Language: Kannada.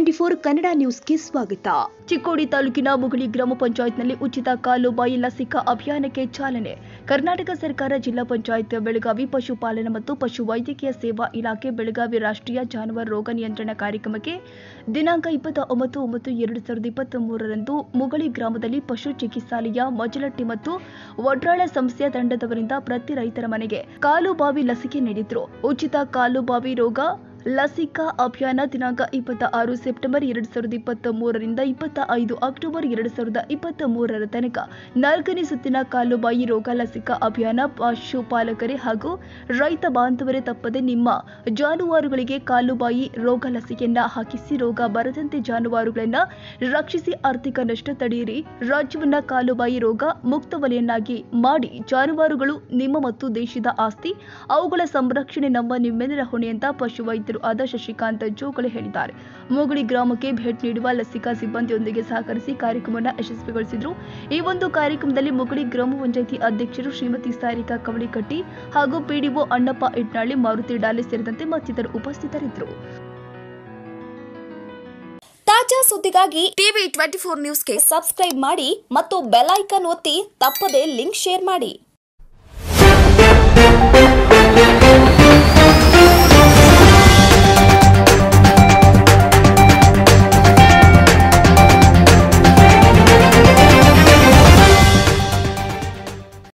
ಟ್ವೆಂಟಿ ಫೋರ್ ಕನ್ನಡ ನ್ಯೂಸ್ಗೆ ಸ್ವಾಗತ ಚಿಕ್ಕೋಡಿ ತಾಲೂಕಿನ ಮುಗಳಿ ಗ್ರಾಮ ಪಂಚಾಯತ್ನಲ್ಲಿ ಉಚಿತ ಕಾಲುಬಾಯಿ ಲಸಿಕಾ ಅಭಿಯಾನಕ್ಕೆ ಚಾಲನೆ ಕರ್ನಾಟಕ ಸರ್ಕಾರ ಜಿಲ್ಲಾ ಪಂಚಾಯತ್ ಬೆಳಗಾವಿ ಪಶುಪಾಲನಾ ಮತ್ತು ಪಶು ವೈದ್ಯಕೀಯ ಸೇವಾ ಇಲಾಖೆ ಬೆಳಗಾವಿ ರಾಷ್ಟ್ರೀಯ ಜಾನುವಾರು ರೋಗ ನಿಯಂತ್ರಣ ಕಾರ್ಯಕ್ರಮಕ್ಕೆ ದಿನಾಂಕ ಇಪ್ಪತ್ತ ಒಂಬತ್ತು ಒಂಬತ್ತು ಎರಡು ಸಾವಿರದ ಇಪ್ಪತ್ತ್ ಮೂರರಂದು ಮುಗಳಿ ಗ್ರಾಮದಲ್ಲಿ ಪಶು ಚಿಕಿತ್ಸಾಲಯ ಮಜಲಟ್ಟಿ ಮತ್ತು ವಡ್ರಾಳ ಸಂಸ್ಥೆಯ ತಂಡದವರಿಂದ ಪ್ರತಿ ರೈತರ ಮನೆಗೆ ಕಾಲುಬಾವಿ ಲಸಿಕೆ ನೀಡಿದ್ರು ಉಚಿತ ಕಾಲುಬಾವಿ ರೋಗ ಲಸಿಕಾ ಅಭಿಯಾನ ದಿನಾಂಕ ಇಪ್ಪತ್ತ ಆರು ಸೆಪ್ಟೆಂಬರ್ ಎರಡು ಸಾವಿರದ ಇಪ್ಪತ್ತ ಮೂರರಿಂದ ಇಪ್ಪತ್ತ ಐದು ಅಕ್ಟೋಬರ್ ಎರಡು ಸಾವಿರದ ಇಪ್ಪತ್ತ ಮೂರರ ತನಕ ನಾಲ್ಕನೇ ಸುತ್ತಿನ ಕಾಲುಬಾಯಿ ರೋಗ ಲಸಿಕಾ ಅಭಿಯಾನ ಪಶುಪಾಲಕರೇ ಹಾಗೂ ರೈತ ಬಾಂಧವರೇ ತಪ್ಪದೆ ನಿಮ್ಮ ಜಾನುವಾರುಗಳಿಗೆ ಕಾಲುಬಾಯಿ ರೋಗ ಲಸಿಕೆಯನ್ನ ಹಾಕಿಸಿ ರೋಗ ಬರದಂತೆ ಜಾನುವಾರುಗಳನ್ನ ರಕ್ಷಿಸಿ ಆರ್ಥಿಕ ನಷ್ಟ ತಡೆಯಿರಿ ರಾಜ್ಯವನ್ನ ಕಾಲುಬಾಯಿ ರೋಗ ಮುಕ್ತ ವಲಯನ್ನಾಗಿ ಮಾಡಿ ಜಾನುವಾರುಗಳು ನಿಮ್ಮ ಮತ್ತು ದೇಶದ ಆಸ್ತಿ ಅವುಗಳ ಸಂರಕ್ಷಣೆ ನಮ್ಮ ನಿಮ್ಮೆಲ್ಲರ ಹೊಣೆ ಅಂತ ಪಶುವೈದ್ಯರು ಆದ ಶಶಿಕಾಂತ್ ಜೋಗಳೆ ಹೇಳಿದ್ದಾರೆ ಮೂಗಳಿ ಗ್ರಾಮಕ್ಕೆ ಭೇಟಿ ನೀಡುವ ಲಸಿಕಾ ಸಿಬ್ಬಂದಿಯೊಂದಿಗೆ ಸಹಕರಿಸಿ ಕಾರ್ಯಕ್ರಮವನ್ನು ಯಶಸ್ವಿಗೊಳಿಸಿದ್ರು ಈ ಒಂದು ಕಾರ್ಯಕ್ರಮದಲ್ಲಿ ಮುಗಳಿ ಗ್ರಾಮ ಪಂಚಾಯಿತಿ ಅಧ್ಯಕ್ಷರು ಶ್ರೀಮತಿ ಸಾರಿಕಾ ಕವಳಿಕಟ್ಟಿ ಹಾಗೂ ಪಿಡಿಒ ಅಣ್ಣಪ್ಪ ಇಟ್ನಾಳಿ ಮಾರುತಿ ಡಾಲೆ ಸೇರಿದಂತೆ ಮತ್ತಿತರರು ಉಪಸ್ಥಿತರಿದ್ದರು ತಾಜಾ ಸುದ್ದಿಗಾಗಿ ಟಿವಿ ಟ್ವೆಂಟಿ ಫೋರ್ ನ್ಯೂಸ್ಗೆ ಸಬ್ಸ್ಕ್ರೈಬ್ ಮಾಡಿ ಮತ್ತು ಬೆಲ್ ಐಕಾನ್ ಒತ್ತಿ ತಪ್ಪದೇ ಲಿಂಕ್ ಶೇರ್ ಮಾಡಿ